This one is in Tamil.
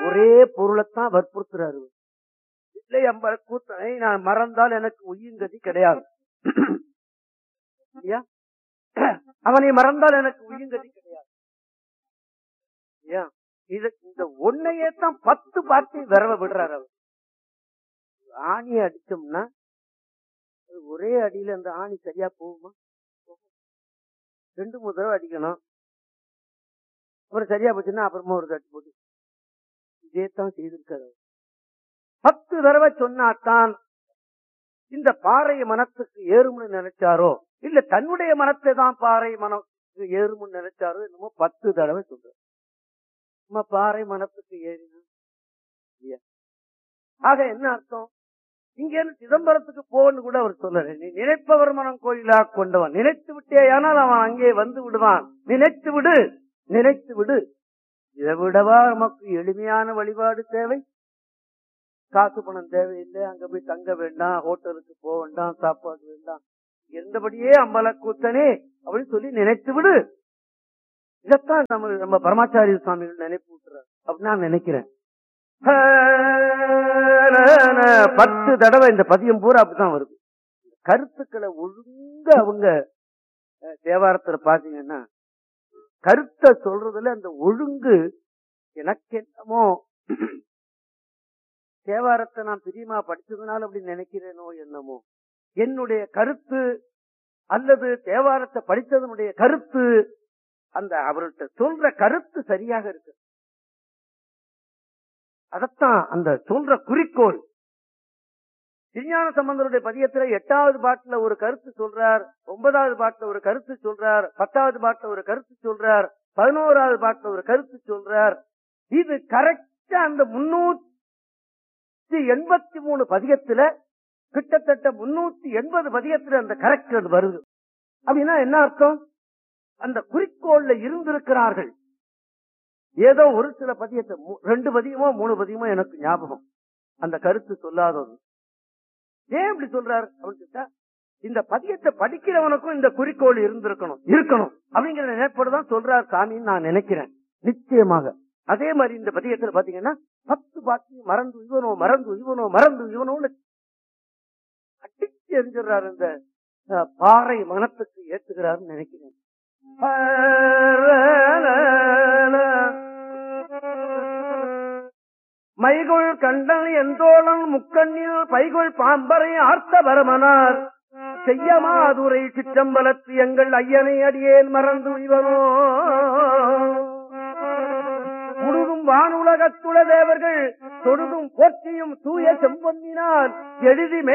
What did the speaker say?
ஒரே பொருளைத்தான் வற்புறுத்துறாரு இல்லை அம்ப கூத்தனை நான் மறந்தால் எனக்கு உயிர்கதி கிடையாது இல்லையா? அவனை மறந்தால் எனக்கு உயிர்கதி கிடையாது இல்லையா? இது இந்த ஒன்னையே தான் பத்து பார்த்து விரவ விடுறாரு அவர் ஆணியை அடிச்சோம்னா அது ஒரே அடியில அந்த ஆணி சரியா போகுமா போகாது. ரெண்டு மூணு தடவை அடிக்கணும் அப்புறம் சரியா போச்சுன்னா அப்புறமா ஒரு தட்டு போட்டு இதே தான் செய்திருக்காரு அவர். பத்து தடவை சொன்னாதான் இந்த பாறை மனத்துக்கு ஏறும்னு நினைச்சாரோ இல்ல தன்னுடைய மனத்தை தான் பாறை மனத்துக்கு ஏறும்னு நினைச்சாரோ என்னமோ பத்து தடவை சொல்றாரு நம்ம பாறை மனத்துக்கு ஏறினா இல்லையா? ஆக என்ன அர்த்தம் இங்க இருந்து சிதம்பரத்துக்கு போன்னு கூட அவர் சொல்லல நீ நினைப்பவர் மனம் கோயிலா கொண்டவன் நினைத்து விட்டேயானால் அவன் அங்கே வந்து விடுவான் நினைத்து விடு நினைத்து விடு இதை விடவா நமக்கு எளிமையான வழிபாடு தேவை காசு பணம் தேவையில்லை அங்க போய் தங்க வேண்டாம் ஹோட்டலுக்கு போக வேண்டாம் சாப்பாடு வேண்டாம் இருந்தபடியே அம்பல கூத்தனே அப்படின்னு சொல்லி நினைத்து விடு இதத்தான் நம்ம நம்ம பரமாச்சாரிய சுவாமிகள் நினைப்பு விட்டுறாரு அப்படின்னு நான் நினைக்கிறேன் பத்து தடவை இந்த பதியம் பூரா அப்படிதான் வருது கருத்துக்களை ஒழுங்க அவங்க அஹ், தேவாரத்துல பாத்தீங்கன்னா கருத்தை சொல்றதுல அந்த ஒழுங்கு எனக்கு என்னமோ தேவாரத்தை நான் பிரியமா படிச்சதுனால அப்படி நினைக்கிறேனோ என்னமோ என்னுடைய கருத்து அல்லது தேவாரத்தை படித்ததனுடைய கருத்து அந்த அவர்கிட்ட சொல்ற கருத்து சரியாக இருக்கு அதத்தான் அந்த சொல்ற குறிக்கோள் திருஞான சம்பந்தருடைய பதியத்துல எட்டாவது பாட்டுல ஒரு கருத்து சொல்றார் ஒன்பதாவது பாட்டுல ஒரு கருத்து சொல்றார் பத்தாவது பாட்டுல ஒரு கருத்து சொல்றார் பதினோராவது பாட்டுல ஒரு கருத்து சொல்றார் இது கரெக்டா அந்த முன்னூத்தி எண்பத்தி மூணு பதியத்துல கிட்டத்தட்ட முன்னூத்தி எண்பது பதியத்துல அந்த கரெக்ட் அது வருது அப்படின்னா என்ன அர்த்தம் அந்த குறிக்கோள்ல இருந்திருக்கிறார்கள் ஏதோ ஒரு சில பதியத்தை மூ- ரெண்டு பதியமோ மூணு பதியமோ எனக்கு ஞாபகம் அந்த கருத்து சொல்லாதது ஏன் இப்படி சொல்றாரு அப்படின்னு கேட்டா இந்த பதியத்தை படிக்கிறவனுக்கும் இந்த குறிக்கோள் இருந்திருக்கணும் இருக்கணும் அப்படிங்கிற நினைப்போடு தான் சொல்றார் சாமின்னு நான் நினைக்கிறேன் நிச்சயமாக அதே மாதிரி இந்த பதியத்துல பாத்தீங்கன்னா பத்து பாட்டு மறந்து இவனோ மறந்து இவனோ மறந்து இவனோன்னு அடிச்சு எரிஞ்சிடுறாரு இந்த அஹ், பாறை மனத்துக்கு ஏத்துக்கிறாருன்னு நினைக்கிறேன் மைகொள் கண்டன் எந்தோளன் முக்கண்ணில் பைகொள் பாம்பரை ஆர்த்த பரமனார் செய்யமாதுரை சிற்றம்பலத்து எங்கள் ஐயனை அடியேன் மறந்து இவனோ முழுதும் வானுலகத்துள தேவர்கள் தொழுதும் போற்றியும் தூய செம்பொன்னினால் எழுதி